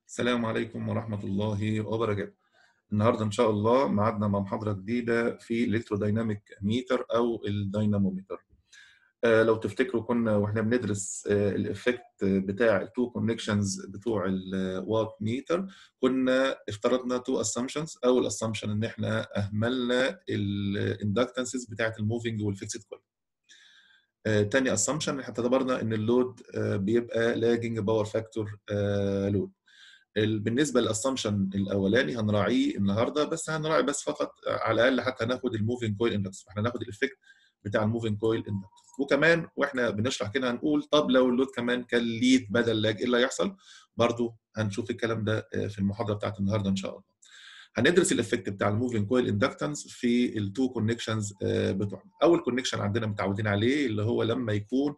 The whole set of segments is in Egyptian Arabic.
السلام عليكم ورحمة الله وبركاته. النهارده إن شاء الله ميعادنا مع محاضرة جديدة في الإلكتروديناميك ميتر أو الدينامومتر. آه، لو تفتكروا كنا واحنا بندرس الإفكت بتاع التو كونكشنز بتوع الوات ميتر كنا افترضنا تو اسامبشنز أول اسامبشن إن احنا أهملنا الاندكتنسز بتاعت الموفينج والفيكسد كويل. آه، تاني اسامبشن احنا اعتبرنا ان اللود آه، بيبقى لاجنج باور فاكتور لود. بالنسبه للاسامبشن الاولاني هنراعيه النهارده بس هنراعي بس فقط على الاقل حتى ناخد الموفينج كويل اندكس فاحنا ناخد الافكت بتاع الموفينج كويل اندكس وكمان واحنا بنشرح كده هنقول طب لو اللود كمان كان ليد بدل لاج ايه اللي هيحصل؟ برضو هنشوف الكلام ده في المحاضره بتاعت النهارده ان شاء الله. هندرس الافكت بتاع الموفينج كويل اندكتنس في التو كونكشنز بتوعنا. اول كونكشن عندنا متعودين عليه اللي هو لما يكون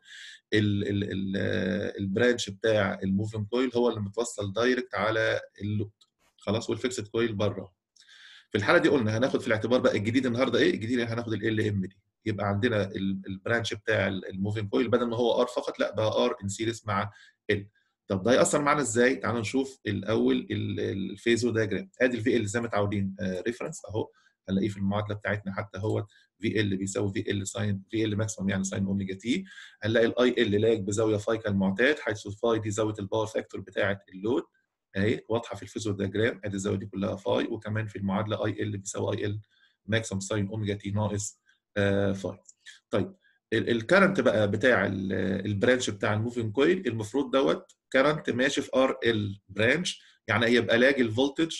البرانش بتاع الموفينج كويل هو اللي متوصل دايركت على اللود خلاص والفيكسد كويل بره. في الحاله دي قلنا هناخد في الاعتبار بقى الجديد النهارده ايه؟ الجديد هناخد ال ام دي يبقى عندنا البرانش بتاع الموفينج كويل بدل ما هو ار فقط لا بقى ار ان سيريس مع ال. طب ده هيأثر معانا ازاي؟ تعالوا نشوف الاول الفيزو دايجرام ادي الفي ال زي ما متعودين ريفرنس اهو هنلاقيه في المعادله بتاعتنا حتى هو في ال بيساوي في ال ساين في ال ماكسيموم يعني ساين اوميجا تي هنلاقي الاي ال لاج بزاويه فاي كالمعتاد حيث الفاي دي زاويه الباور فاكتور بتاعه اللود اهي واضحه في الفيزو دايجرام ادي الزاويه دي كلها فاي وكمان في المعادله اي ال بيساوي اي ال ماكسيموم ساين اوميجا تي ناقص آه فاي طيب الكرنت بقى بتاع البرانش بتاع الموفينج كويل المفروض دوت كرنت ماشي في ار ال برانش يعني هيبقى لاج الفولتج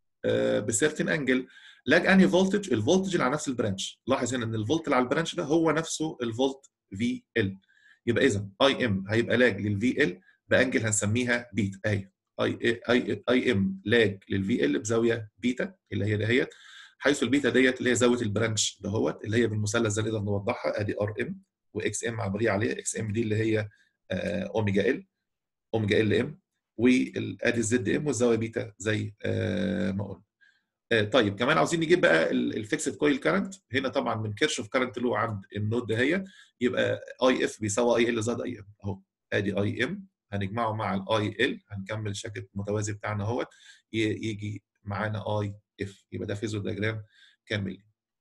بسيرتن انجل لاج انهي فولتج الفولتج اللي على نفس البرانش لاحظ هنا ان الفولت اللي على البرانش ده هو نفسه الفولت في ال يبقى اذا اي ام هيبقى لاج للفي ال بانجل هنسميها بيتا اهي اي اي اي ام لاج للفي ال بزاويه بيتا اللي هي دهيت حيث البيتا ديت اللي هي زاويه البرانش دهوت اللي هي بالمثلث ده نقدر نوضحها ادي ار ام واكس ام عبريه عليها اكس ام دي اللي هي اوميجا ال اوميجا ال ام وادي الزد ام والزاويه بيتا زي ما قلنا. طيب كمان عاوزين نجيب بقى الفيكسد كويل كارنت هنا طبعا من كيرشوف كارنت لو عند النود دهيت يبقى اي اف بيساوي اي ال زائد اي ام اهو ادي اي ام هنجمعه مع الاي ال هنكمل الشكل المتوازي بتاعنا اهوت يجي معانا اي اف يبقى ده فيزو دياجرام كامل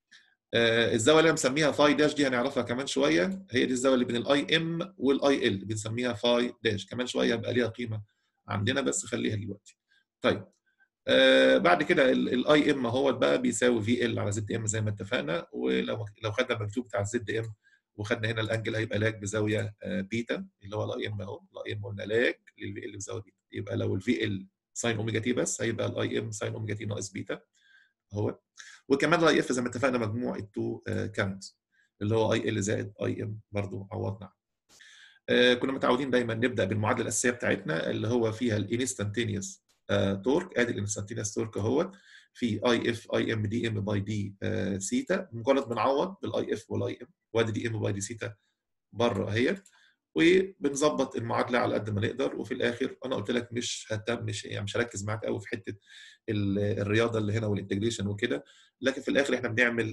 آه الزاويه اللي مسميها فاي داش دي هنعرفها كمان شويه هي دي الزاويه اللي بين الاي ام والاي ال بنسميها فاي داش كمان شويه يبقى ليها قيمه عندنا بس خليها دلوقتي طيب آه بعد كده الاي ام اهوت بقى بيساوي في ال على زد ام زي ما اتفقنا ولو لو خدنا المكتوب بتاع الزد ام وخدنا هنا الانجل هيبقى لاج بزاويه آه بيتا اللي هو الاي ام اهو الاي ام قلنا لاج للفي ال بزاويه بيتا يبقى لو الفي ال ساين اوميجا تي بس هيبقى الاي ام ساين اوميجا تي ناقص بيتا اهو وكمان الاي اف زي ما اتفقنا مجموع التو كانت اللي هو اي ال زائد اي ام برضه عوضنا آه كنا متعودين دايما نبدا بالمعادله الاساسيه بتاعتنا اللي هو فيها الانستنتينيوس تورك ادي الانستنتينيوس تورك اهوت في اي اف اي ام دي ام باي دي سيتا مجرد بنعوض بالاي اف والاي ام وادي دي ام باي دي سيتا بره اهيت وبنظبط المعادله على قد ما نقدر وفي الاخر انا قلت لك مش هتم مش يعني مش هركز معاك قوي في حته الرياضه اللي هنا والانتجريشن وكده لكن في الاخر احنا بنعمل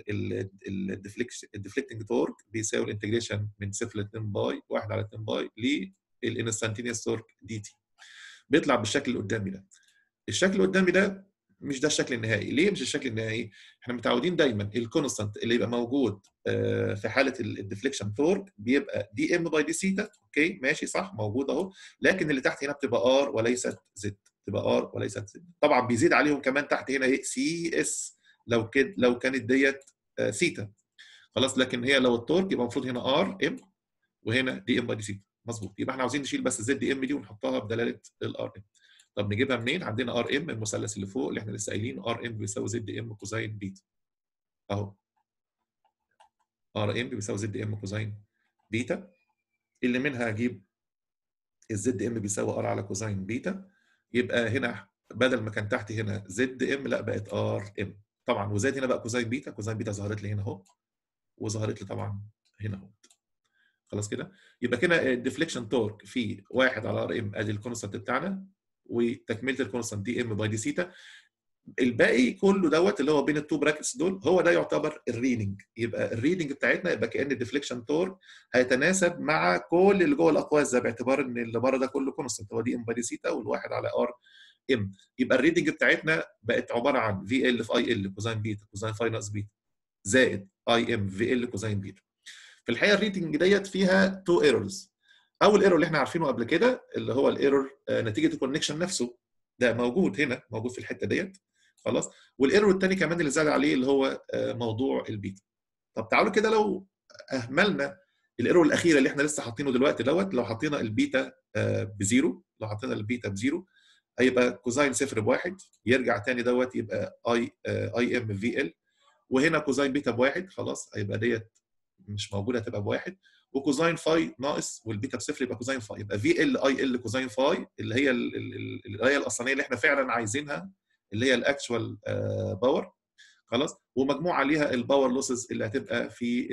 الديفليكتنج تورك بيساوي الانتجريشن من صفر ل 2 باي 1 على 2 باي للانستنتينيوس تورك دي تي بيطلع بالشكل اللي قدامي ده الشكل اللي قدامي ده مش ده الشكل النهائي ليه مش الشكل النهائي احنا متعودين دايما الكونستانت اللي يبقى موجود في حاله الديفليكشن تورك بيبقى دي ام باي دي سيتا اوكي ماشي صح موجود اهو لكن اللي تحت هنا بتبقى ار وليست زد تبقى ار وليست زد طبعا بيزيد عليهم كمان تحت هنا ايه سي اس لو كده لو كانت ديت سيتا خلاص لكن هي لو التورك يبقى المفروض هنا ار ام وهنا دي ام باي دي سيتا مظبوط يبقى احنا عاوزين نشيل بس الزد ام دي ونحطها بدلاله الار ام طب نجيبها منين؟ عندنا ار ام المثلث اللي فوق اللي احنا لسه قايلينه ار ام بيساوي زد ام كوزين بيتا. اهو. ار ام بيساوي زد ام كوزين بيتا اللي منها هجيب الزد ام بيساوي ار على كوزين بيتا يبقى هنا بدل ما كان تحت هنا زد ام لا بقت ار ام. طبعا وزاد هنا بقى كوزين بيتا كوزين بيتا ظهرت لي هنا اهو وظهرت لي طبعا هنا اهو. خلاص كده؟ يبقى كده الديفليكشن تورك في 1 على ار ام ادي الكونستنت بتاعنا وتكمله الكونستانت دي ام باي دي سيتا الباقي كله دوت اللي هو بين التو براكتس دول هو ده يعتبر الريدنج يبقى الريدنج بتاعتنا يبقى كان الديفليكشن تورك هيتناسب مع كل اللي جوه الاقواس ده باعتبار ان اللي بره ده كله كونستانت هو دي ام باي دي سيتا والواحد على ار ام يبقى الريدنج بتاعتنا بقت عباره عن في ال في اي ال كوزين بيتا كوزين فاي ناقص بيتا زائد اي ام في ال كوزين بيتا في الحقيقه الريدنج ديت فيها تو ايرورز اول ايرور اللي احنا عارفينه قبل كده اللي هو الايرور نتيجه الكونكشن نفسه ده موجود هنا موجود في الحته ديت خلاص والايرور الثاني كمان اللي زاد عليه اللي هو موضوع البيتا طب تعالوا كده لو اهملنا الايرور الاخيره اللي احنا لسه حاطينه دلوقتي دوت لو حطينا البيتا بزيرو لو حطينا البيتا بزيرو هيبقى كوزين صفر بواحد يرجع تاني دوت يبقى اي اي ام في ال وهنا كوزين بيتا بواحد خلاص هيبقى ديت مش موجوده هتبقى بواحد وكوزين فاي ناقص والبيتا بصفر يبقى كوزين فاي يبقى في ال اي ال كوزين فاي اللي هي القرايه الاصليه اللي احنا فعلا عايزينها اللي هي الاكشوال باور خلاص ومجموع عليها الباور لوسز اللي هتبقى في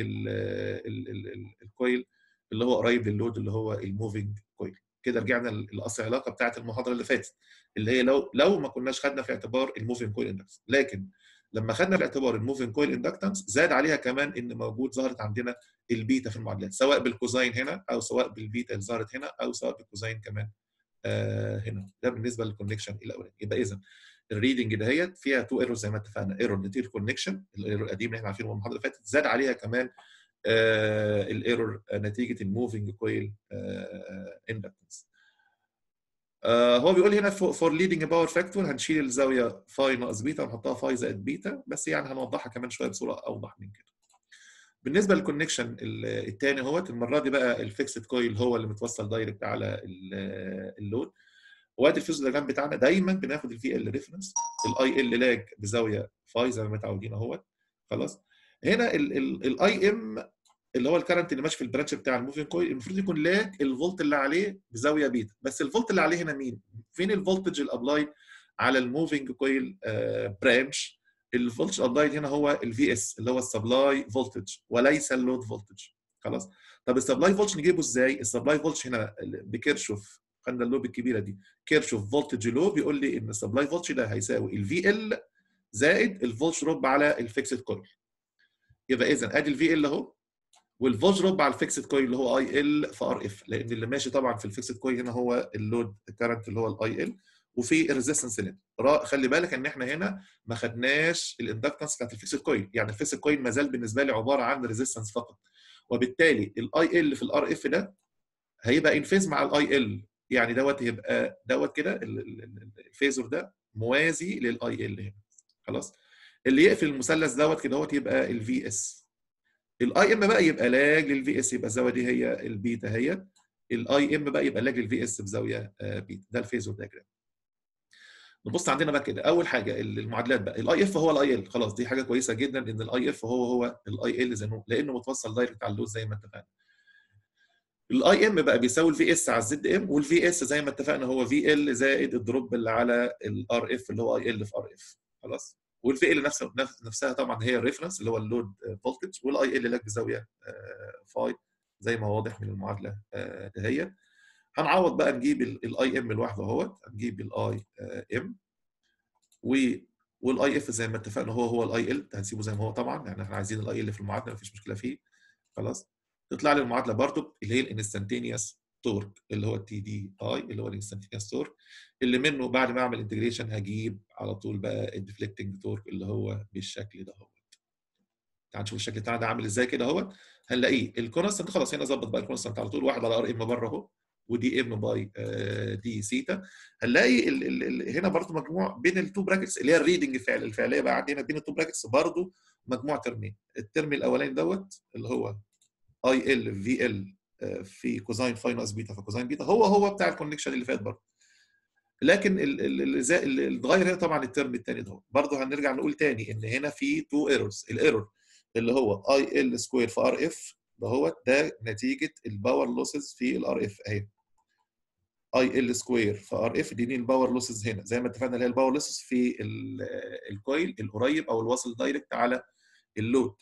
الكويل اللي هو قريب لللود اللي هو الموفينج كويل كده رجعنا لاصل العلاقه بتاعه المحاضره اللي فاتت اللي هي لو لو ما كناش خدنا في اعتبار الموفينج كويل اندكتنس لكن لما خدنا في اعتبار الموفينج كويل اندكتنس زاد عليها كمان ان موجود ظهرت عندنا البيتا في المعادلات سواء بالكوزين هنا او سواء بالبيتا اللي ظهرت هنا او سواء بالكوزين كمان آه هنا ده بالنسبه للكونكشن الاولاني يبقى اذا الريدنج دهيت فيها تو ايرور زي ما اتفقنا ايرور نتيجه الكونكشن الايرور القديم اللي احنا عارفينه من المحاضره اللي فاتت زاد عليها كمان آه الايرور نتيجه الموفينج كويل اندكتنس آه هو بيقول هنا فور ليدنج باور فاكتور هنشيل الزاويه فاي ناقص بيتا ونحطها فاي زائد بيتا بس يعني هنوضحها كمان شويه بصوره اوضح من كده. بالنسبه للكونكشن الثاني اهوت المره دي بقى الفيكسد كويل هو اللي متوصل دايركت على اللود وادي الفيوز دياجرام بتاعنا دايما بناخد الفي ال ريفرنس الاي ال لاج بزاويه فاي زي ما متعودين اهوت خلاص هنا الاي ام اللي هو الكرنت اللي ماشي في البرانش بتاع الموفينج كويل المفروض يكون لاج الفولت اللي عليه بزاويه بيتا بس الفولت اللي عليه هنا مين؟ فين الفولتج الابلايد على الموفينج كويل برانش الفولتج الابلايد هنا هو الفي اس اللي هو السبلاي فولتج وليس اللود فولتج خلاص طب السبلاي فولتج نجيبه ازاي؟ السبلاي فولتج هنا بكيرشوف خدنا اللوب الكبيره دي كيرشوف فولتج لو بيقول لي ان السبلاي فولتج ده هيساوي الفي ال زائد الفولت دروب على الفيكسد كويل يبقى اذا ادي الفي ال اهو والفولت دروب على الفيكسد كويل اللي هو اي ال في ار اف لان اللي ماشي طبعا في الفيكسد كويل هنا هو اللود كارنت اللي هو الاي ال وفي الريزستنس لين خلي بالك ان احنا هنا ما خدناش الاندكتنس بتاعت الفيكسد كويل يعني الفيكسد كويل ما زال بالنسبه لي عباره عن ريزستنس فقط وبالتالي الاي ال في الار اف ده هيبقى انفيز مع الاي ال يعني دوت يبقى دوت كده الفيزور ده موازي للاي ال هنا خلاص اللي يقفل المثلث دوت كده دوت يبقى الفي اس الاي ام بقى يبقى لاج للفي اس يبقى الزاويه دي هي البيتا هي الاي ام بقى يبقى لاج للفي اس بزاويه بيتا ده الفيزور دايجرام نبص عندنا بقى كده اول حاجه المعادلات بقى الاي اف هو الاي ال خلاص دي حاجه كويسه جدا ان الاي اف هو هو الاي ال زي لانه متوصل دايركت على اللود زي ما اتفقنا الاي ام بقى بيساوي الفي اس على الزد ام والفي اس زي ما اتفقنا هو في ال زائد الدروب اللي على الار اف اللي هو اي ال في ار اف خلاص والفي ال نفسها نفسها طبعا هي الريفرنس اللي هو اللود فولتج والاي ال لك بزاويه فاي زي ما واضح من المعادله دهيت هنعوض بقى نجيب الاي ام لوحده اهوت هنجيب الاي ام والاي اف زي ما اتفقنا هو هو الاي ال هنسيبه زي ما هو طبعا يعني احنا عايزين الاي ال في المعادله مفيش مشكله فيه خلاص تطلع لي المعادله برضو اللي هي الانستنتينيوس تورك اللي هو التي دي اي اللي هو الانستنتينيوس تورك اللي منه بعد ما اعمل انتجريشن هجيب على طول بقى الديفليكتنج تورك اللي هو بالشكل ده اهوت تعال نشوف الشكل بتاعنا ده عامل ازاي كده اهوت هنلاقيه الكونستنت خلاص هنا ظبط بقى الكونستنت على طول واحد على ار ام بره اهو ودي ام باي دي سيتا هنلاقي ال ال ال هنا برضو مجموع بين التو براكتس اللي هي الريدنج الفعل الفعليه بقى عندنا بين التو براكتس برضو مجموع ترمين الترم الاولاني دوت اللي هو اي ال في ال في كوزاين فاي ناقص بيتا فكوزاين بيتا هو هو بتاع الكونكشن اللي فات برضه لكن اللي اتغير هنا طبعا الترم الثاني ده برضه هنرجع نقول تاني ان هنا في تو ايرورز الايرور اللي هو اي ال سكوير في ار اف دهوت ده نتيجه الباور لوسز في الار اف اهي اي ال سكوير في ار اف دي الباور لوسز هنا زي ما اتفقنا اللي هي الباور لوسز في الكويل القريب او الواصل دايركت على اللود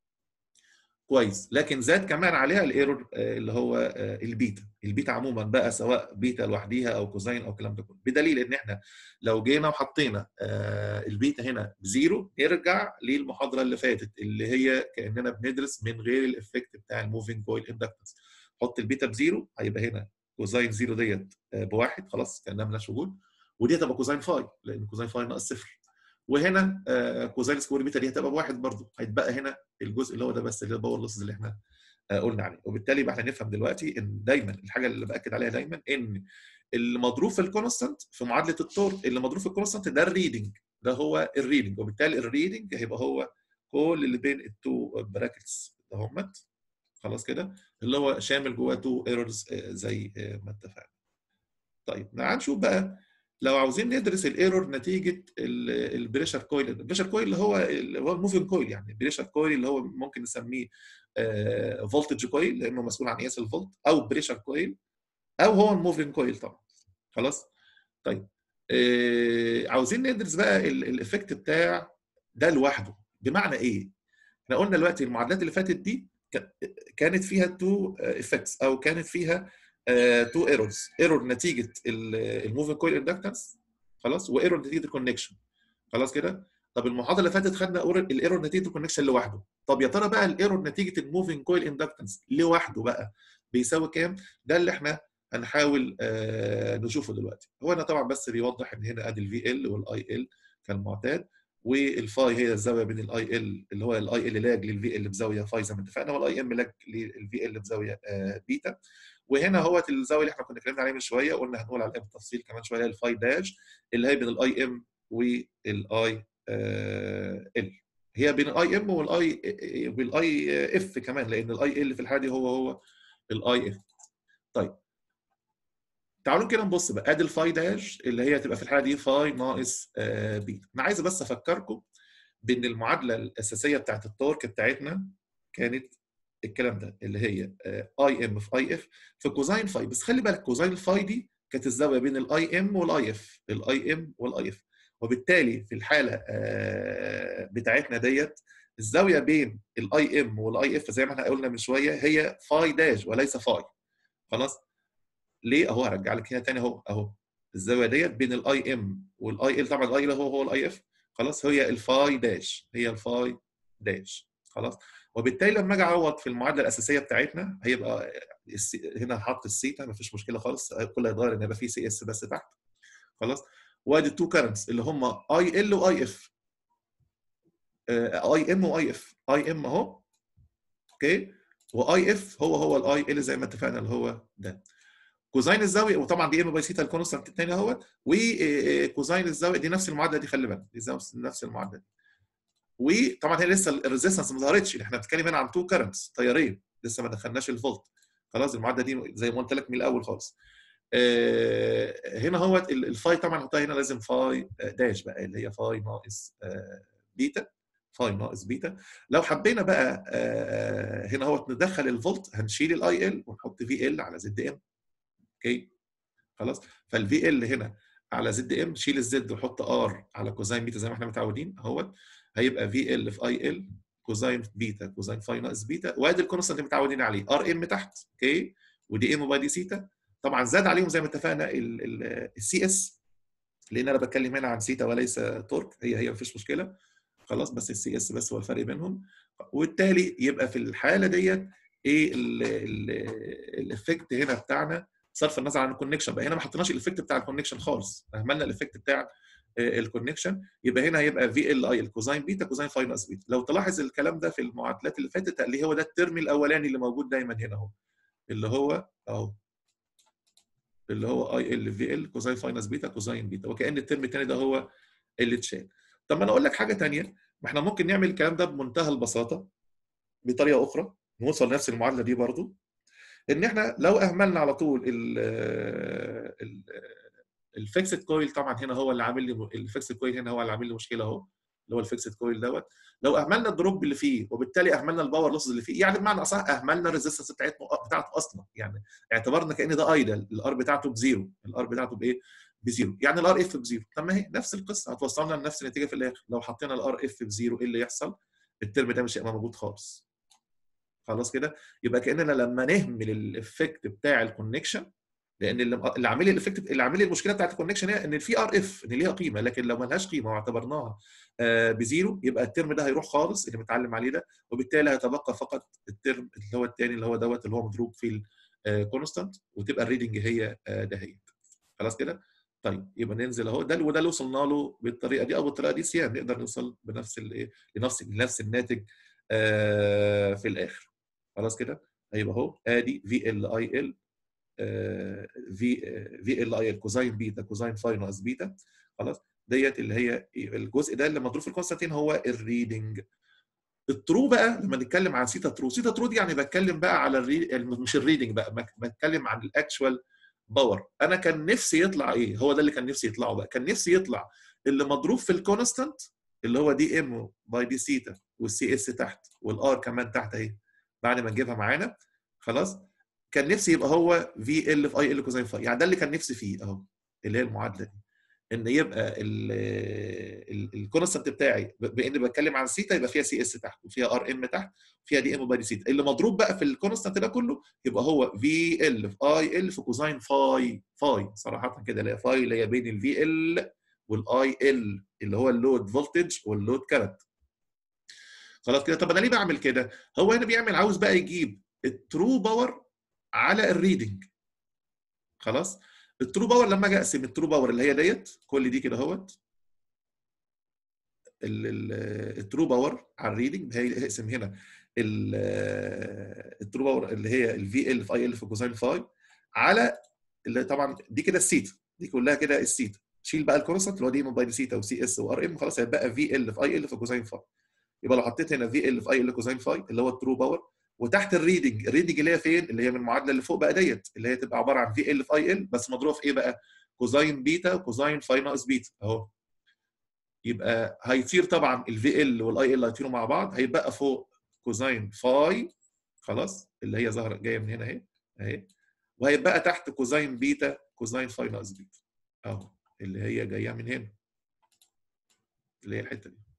كويس لكن زاد كمان عليها الايرور اللي هو البيتا البيتا عموما بقى سواء بيتا لوحديها او كوزين او الكلام ده كله بدليل ان احنا لو جينا وحطينا البيتا هنا بزيرو نرجع للمحاضره اللي فاتت اللي هي كاننا بندرس من غير الافكت بتاع الموفينج كويل اندكتنس حط البيتا بزيرو هيبقى هنا كوزين زيرو ديت بواحد خلاص كانها مالهاش وجود ودي هتبقى كوزين فاي لان كوزين فاي ناقص صفر وهنا آه كوزين سكوير بيتا دي هتبقى بواحد برضه هيتبقى هنا الجزء اللي هو ده بس اللي هو الباور لوسز اللي احنا آه قلنا عليه وبالتالي بقى احنا نفهم دلوقتي ان دايما الحاجه اللي باكد عليها دايما ان اللي مضروب في الكونستانت في معادله التورك اللي مضروب في الكونستانت ده الريدنج ده هو الريدنج وبالتالي الريدنج هيبقى هو كل اللي بين التو براكتس ده همت خلاص كده اللي هو شامل جواه تو ايرورز زي ما اتفقنا طيب تعال نشوف بقى لو عاوزين ندرس الايرور نتيجه البريشر كويل البريشر كويل اللي هو اللي هو الموفينج كويل يعني البريشر كويل اللي هو ممكن نسميه فولتج كويل لانه مسؤول عن قياس الفولت او بريشر كويل او هو الموفينج كويل طبعا خلاص طيب آه عاوزين ندرس بقى الايفكت بتاع ده لوحده بمعنى ايه احنا قلنا دلوقتي المعادلات اللي فاتت دي كانت فيها تو افكتس او كانت فيها تو ايرورز ايرور نتيجه الموفينج كويل اندكتنس خلاص وايرور نتيجه الكونكشن خلاص كده طب المحاضره اللي فاتت خدنا الايرور نتيجه الكونكشن لوحده طب يا ترى بقى الايرور نتيجه الموفينج كويل اندكتنس لوحده بقى بيساوي كام ده اللي احنا هنحاول آه نشوفه دلوقتي هو انا طبعا بس بيوضح ان هنا ادي الفي ال والاي ال كالمعتاد والفاي هي الزاويه بين الاي ال اللي هو الاي ال لاج للفي ال بزاويه فاي زي ما اتفقنا والاي ام لاج للفي ال بزاويه آه بيتا وهنا هوت الزاويه اللي احنا كنا اتكلمنا عليها من شويه قلنا هنقول عليها بالتفصيل كمان شويه الفاي داش اللي هي بين الاي ام والاي ال هي بين الاي ام والاي والاي اف كمان لان الاي ال في الحاله دي هو هو الاي اف طيب تعالوا كده نبص بقى ادي الفاي داش اللي هي تبقى في الحاله دي فاي ناقص آه بي انا عايز بس افكركم بان المعادله الاساسيه بتاعت التورك بتاعتنا كانت الكلام ده اللي هي اي ام في اي اف في كوزاين فاي بس خلي بالك كوزاين فاي دي كانت الزاويه بين الاي ام والاي اف الاي ام والاي اف وبالتالي في الحاله آه بتاعتنا ديت الزاويه بين الاي ام والاي اف زي ما احنا قلنا من شويه هي فاي داش وليس فاي خلاص ليه اهو هرجع لك هنا تاني اهو اهو الزاويه ديت بين الاي ام والاي ال طبعا الاي ال هو هو الاي اف خلاص هي الفاي داش هي الفاي داش خلاص وبالتالي لما اجي اعوض في المعادله الاساسيه بتاعتنا هيبقى هنا هحط السيتا مفيش مشكله خالص كل هيتغير ان يبقى في سي اس بس تحت خلاص وادي التو كارنتس اللي هم اي ال واي اف اي ام واي اف اي ام اهو اوكي واي اف هو هو الاي ال زي ما اتفقنا اللي هو ده كوزين الزاويه وطبعا دي ام باي سيتا الكونستنت الثاني اهوت وكوزين الزاويه دي نفس المعادله دي خلي بالك دي نفس المعادله دي وطبعا هي لسه الريزيستنس ما ظهرتش احنا بنتكلم هنا عن تو كرنتس تيارين لسه ما دخلناش الفولت خلاص المعادله دي زي ما قلت لك من الاول خالص آه هنا هو الفاي طبعا نحطها هنا لازم فاي داش بقى اللي هي فاي ناقص آه بيتا فاي ناقص بيتا لو حبينا بقى آه هنا هو ندخل الفولت هنشيل الاي ال ونحط في ال على زد ام اوكي خلاص فالفي ال هنا على زد ام شيل الزد وحط ار على كوزين بيتا زي ما احنا متعودين اهوت هيبقى في ال في اي ال كوزين بيتا كوزين فاي ناقص بيتا وادي الكونستنت اللي متعودين عليه ار ام تحت اوكي ودي ام باي دي سيتا طبعا زاد عليهم زي ما اتفقنا السي اس لان انا بتكلم هنا عن سيتا وليس تورك هي هي مفيش مشكله خلاص بس السي اس بس هو الفرق بينهم وبالتالي يبقى في الحاله ديت ايه الافكت هنا بتاعنا صرف النظر عن الكونكشن بقى هنا ما حطيناش الافكت بتاع الكونكشن خالص اهملنا الافكت بتاع الكونكشن يبقى هنا هيبقى في ال اي الكوزين بيتا كوزين فاي ناقص بيتا لو تلاحظ الكلام ده في المعادلات اللي فاتت اللي هو ده الترم الاولاني اللي موجود دايما هنا اهو اللي هو اهو اللي هو اي ال في ال كوزين فاي ناقص بيتا كوزين بيتا وكان الترم الثاني ده هو اللي اتشال طب ما انا اقول لك حاجه ثانيه ما احنا ممكن نعمل الكلام ده بمنتهى البساطه بطريقه اخرى نوصل لنفس المعادله دي برضو ان احنا لو اهملنا على طول ال ال الفيكسد كويل طبعا هنا هو اللي عامل لي الفيكسد كويل هنا هو اللي عامل لي مشكله اهو اللي هو الفيكسد كويل دوت لو اهملنا الدروب اللي فيه وبالتالي اهملنا الباور لوسز اللي فيه يعني بمعنى اصح اهملنا الريزستنس بتاعته بتاعته اصلا يعني اعتبرنا كان ده ايدل الار بتاعته بزيرو الار بتاعته بايه؟ بزيرو يعني الار اف بزيرو طب ما هي نفس القصه هتوصلنا لنفس النتيجه في الاخر لو حطينا الار اف بزيرو ايه اللي يحصل؟ الترم ده مش هيبقى موجود خالص خلاص كده يبقى كاننا لما نهمل الافكت بتاع الكونكشن لان اللي عامل لي الافكت اللي عامل لي المشكله بتاعت الكونكشن هي ان في ار اف ان ليها قيمه لكن لو ما لهاش قيمه واعتبرناها بزيرو يبقى الترم ده هيروح خالص اللي متعلم عليه ده وبالتالي هيتبقى فقط الترم اللي هو الثاني اللي هو دوت اللي هو مضروب في الكونستانت وتبقى الريدنج هي دهيت خلاص كده طيب يبقى ننزل اهو ده وده اللي وصلنا له بالطريقه دي او بالطريقه دي سيان نقدر نوصل بنفس الايه لنفس لنفس الناتج آه في الاخر خلاص كده هيبقى اهو ادي في ال اي ال في في ال اي ال كوزاين بيتا كوزاين فاي ناقص بيتا خلاص ديت اللي هي الجزء ده اللي مضروب في الكونستانتين هو الريدنج الترو بقى لما نتكلم عن سيتا ترو سيتا ترو دي يعني بتكلم بقى على الري... مش الريدنج بقى بتكلم عن الاكشوال باور انا كان نفسي يطلع ايه هو ده اللي كان نفسي يطلعه بقى كان نفسي يطلع اللي مضروب في الكونستانت اللي هو دي ام باي دي سيتا والسي اس تحت والار كمان تحت اهي بعد ما نجيبها معانا خلاص كان نفسي يبقى هو في ال في اي ال كوزين فاي يعني ده اللي كان نفسي فيه اهو اللي هي المعادله دي ان يبقى الكونستنت بتاعي بان بتكلم عن سيتا يبقى فيها سي اس تحت وفيها ار ام تحت وفيها دي ام باي دي سيتا اللي مضروب بقى في الكونستنت ده كله يبقى هو في ال في اي ال في كوزين فاي فاي صراحه كده اللي هي فاي اللي هي بين الفي ال والاي ال اللي هو اللود فولتج واللود كارنت خلاص كده طب انا ليه بعمل كده؟ هو هنا بيعمل عاوز بقى يجيب الترو باور على الريدنج خلاص؟ الترو باور لما اجي اقسم الترو باور اللي هي ديت كل دي كده اهوت الترو باور على الريدنج هيقسم هنا الترو باور اللي هي الفي ال في اي ال في كوزين فاي على اللي طبعا دي كده السيتا دي كلها كده السيتا شيل بقى الكونستنت اللي هو دي باي دي سيتا وسي اس وار ام خلاص هيبقى في ال في اي ال في كوزين فاي يبقى لو حطيت هنا في ال في اي ال كوزين فاي اللي هو الترو باور وتحت الريدنج الريدنج اللي هي فين اللي هي من المعادله اللي فوق بقى ديت اللي هي تبقى عباره عن في ال في اي ال بس مضروبه في ايه بقى كوزين بيتا وكوزين فاي ناقص بيتا اهو يبقى هيطير طبعا الفي ال والاي ال هيطيروا مع بعض هيبقى فوق كوزين فاي خلاص اللي هي ظاهره جايه من هنا اهي اهي وهيبقى تحت كوزين بيتا كوزين فاي ناقص بيتا اهو اللي هي جايه من هنا اللي هي الحته دي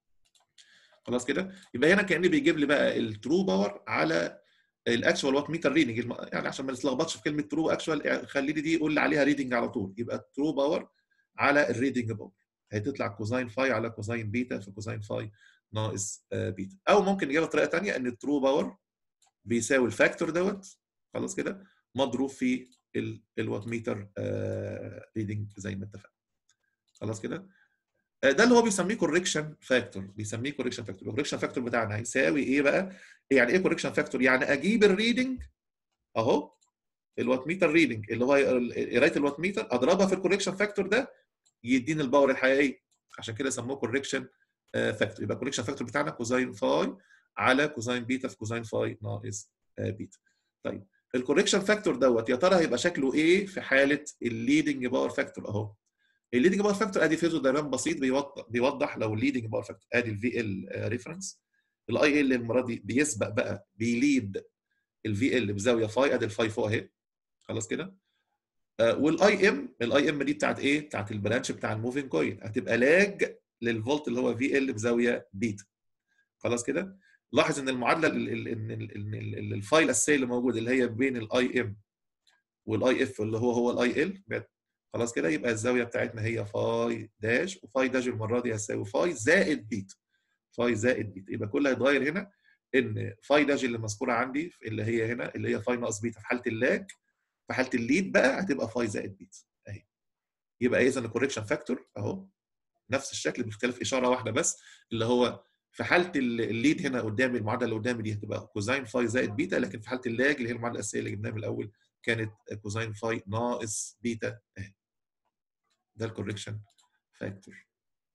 خلاص كده يبقى هنا كاني بيجيب لي بقى الترو باور على الاكشوال وات ميتر ريدنج يعني عشان ما نتلخبطش في كلمه ترو اكشوال خلي لي دي يقول لي عليها ريدنج على طول يبقى الترو باور على الريدنج باور هتطلع كوزين فاي على كوزين بيتا في كوزين فاي ناقص بيتا او ممكن نجيبها بطريقه ثانيه ان الترو باور بيساوي الفاكتور دوت خلاص كده مضروب في الوات ميتر ريدنج زي ما اتفقنا خلاص كده ده اللي هو بيسميه كوركشن فاكتور بيسميه كوركشن فاكتور الكوركشن فاكتور بتاعنا هيساوي ايه بقى يعني ايه كوركشن فاكتور يعني اجيب الريدنج اهو الوات ميتر ريدنج اللي هو قرايه الوات ميتر اضربها في الكوركشن فاكتور ده يديني الباور الحقيقيه عشان كده سموه كوركشن فاكتور يبقى الكوركشن فاكتور بتاعنا كوزين فاي على كوزين بيتا في كوزين فاي ناقص بيتا طيب الكوركشن فاكتور دوت يا ترى هيبقى شكله ايه في حاله الليدنج باور فاكتور اهو الليدنج باور فاكتور ادي فيزو دايجرام بسيط بيوضح بيوضح لو الليدنج باور فاكتور ادي الفي ال ريفرنس الاي ال المره دي بيسبق بقى بيليد الفي ال بزاويه فاي ادي الفاي فوق اهي خلاص كده والاي ام الاي ام دي بتاعت ايه؟ بتاعت البرانش بتاع الموفينج كويل هتبقى لاج للفولت اللي هو في ال بزاويه بيتا خلاص كده؟ لاحظ ان المعادله ان الفايل الاساسيه اللي موجود اللي هي بين الاي ام والاي اف اللي هو هو الاي ال خلاص كده يبقى الزاويه بتاعتنا هي فاي داش وفاي داش المره دي هتساوي فاي زائد بيتا فاي زائد بيتا يبقى كل اللي هيتغير هنا ان فاي داش اللي مذكوره عندي اللي هي هنا اللي هي فاي ناقص بيتا في حاله اللاج في حاله الليد بقى هتبقى فاي زائد بيتا اهي يبقى اذا الكوريكشن فاكتور اهو نفس الشكل باختلاف اشاره واحده بس اللي هو في حاله الليد هنا قدامي المعادله اللي قدامي دي هتبقى كوزين فاي زائد بيتا لكن في حاله اللاج اللي هي المعادله الاساسيه اللي جبناها من الاول كانت كوزين فاي ناقص بيتا اهي ده الكوريكشن فاكتور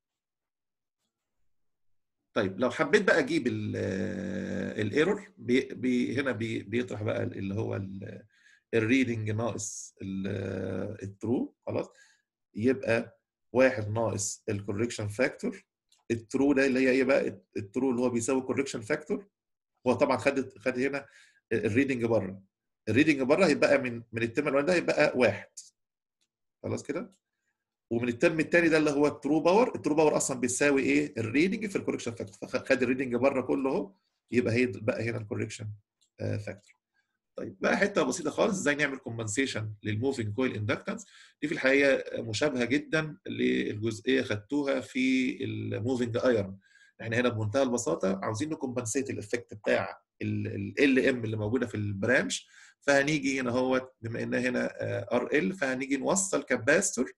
طيب لو حبيت بقى اجيب الايرور بي بي هنا بي بيطرح بقى اللي هو الريدنج ناقص الترو خلاص يبقى واحد ناقص الكوريكشن فاكتور الترو ده اللي هي ايه بقى الترو اللي هو بيساوي الكوريكشن فاكتور هو طبعا خد خد هنا الريدنج بره الريدنج بره هيبقى من من الترم الاولاني ده هيبقى واحد خلاص كده ومن الترم الثاني ده اللي هو الترو باور الترو باور اصلا بيساوي ايه الريدنج في الكوريكشن فاكتور فخد الريدنج بره كله اهو يبقى هي بقى هنا الكوريكشن فاكتور طيب بقى حته بسيطه خالص ازاي نعمل كومبنسيشن للموفينج كويل اندكتنس دي في الحقيقه مشابهه جدا للجزئيه خدتوها في الموفينج ايرون احنا هنا بمنتهى البساطه عاوزين نكمبنسيت الافكت بتاع ال ام اللي موجوده في البرانش فهنيجي هنا هو بما ان هنا ار ال فهنيجي نوصل كاباستور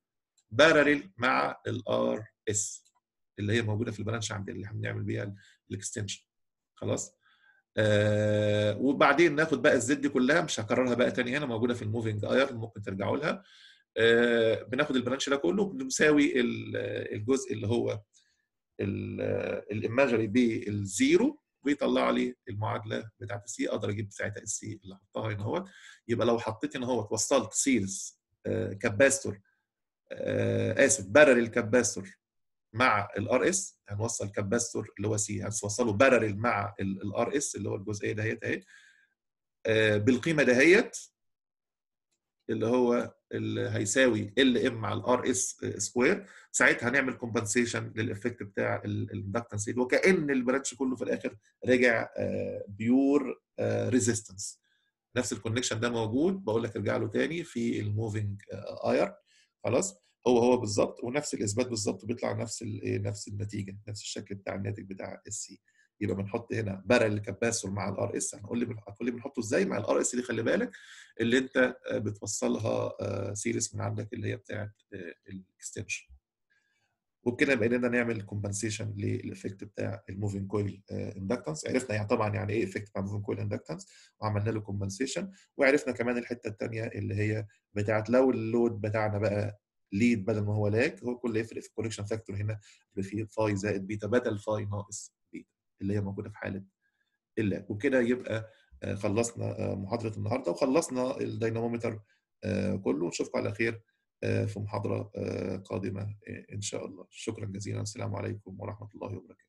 بارلل مع الار اس اللي هي موجوده في البرانش عندنا اللي احنا بنعمل بيها الاكستنشن خلاص آه وبعدين ناخد بقى الزد دي كلها مش هكررها بقى تاني هنا موجوده في الموفينج اير ممكن ترجعوا لها آه بناخد البرانش ده كله بنساوي الجزء اللي هو الايماجري بالزيرو ويطلع لي المعادله بتاعت السي اقدر اجيب ساعتها السي اللي احطها هنا اهوت يبقى لو حطيت هنا اهوت وصلت سيريز آه كاباستور آه اسف بارل الكاباستور مع الار اس هنوصل كاباستور اللي هو سي هنوصله بارل مع الار اس اللي هو الجزئيه دهيت اهي آه بالقيمه دهيت اللي هو اللي هيساوي ال ام على الار اس سكوير ساعتها هنعمل كومبنسيشن للافكت بتاع الاندكتنس وكان البرانش كله في الاخر رجع بيور ريزيستنس نفس الكونكشن ده موجود بقول لك ارجع له تاني في الموفينج اير خلاص هو هو بالظبط ونفس الاثبات بالظبط بيطلع نفس نفس النتيجه نفس الشكل بتاع الناتج بتاع السي يبقى بنحط هنا بارل كاباسور مع الار اس هنقول لي هتقول لي بنحطه ازاي مع الار اس دي خلي بالك اللي انت بتوصلها سيريس من عندك اللي هي بتاعت الاكستنشن وبكده بقينا نعمل كومبنسيشن للايفكت بتاع الموفينج كويل اندكتنس عرفنا يعني طبعا يعني ايه افكت بتاع الموفينج كويل اندكتنس وعملنا له كومبنسيشن وعرفنا كمان الحته الثانيه اللي هي بتاعت لو اللود بتاعنا بقى ليد بدل ما هو لاج هو كل يفرق في الكوريكشن فاكتور هنا اللي فيه فاي زائد بيتا بدل فاي ناقص بيتا اللي هي موجوده في حاله اللاج وبكده يبقى خلصنا محاضره النهارده وخلصنا الدينامومتر كله نشوفكم على خير في محاضره قادمه ان شاء الله شكرا جزيلا السلام عليكم ورحمه الله وبركاته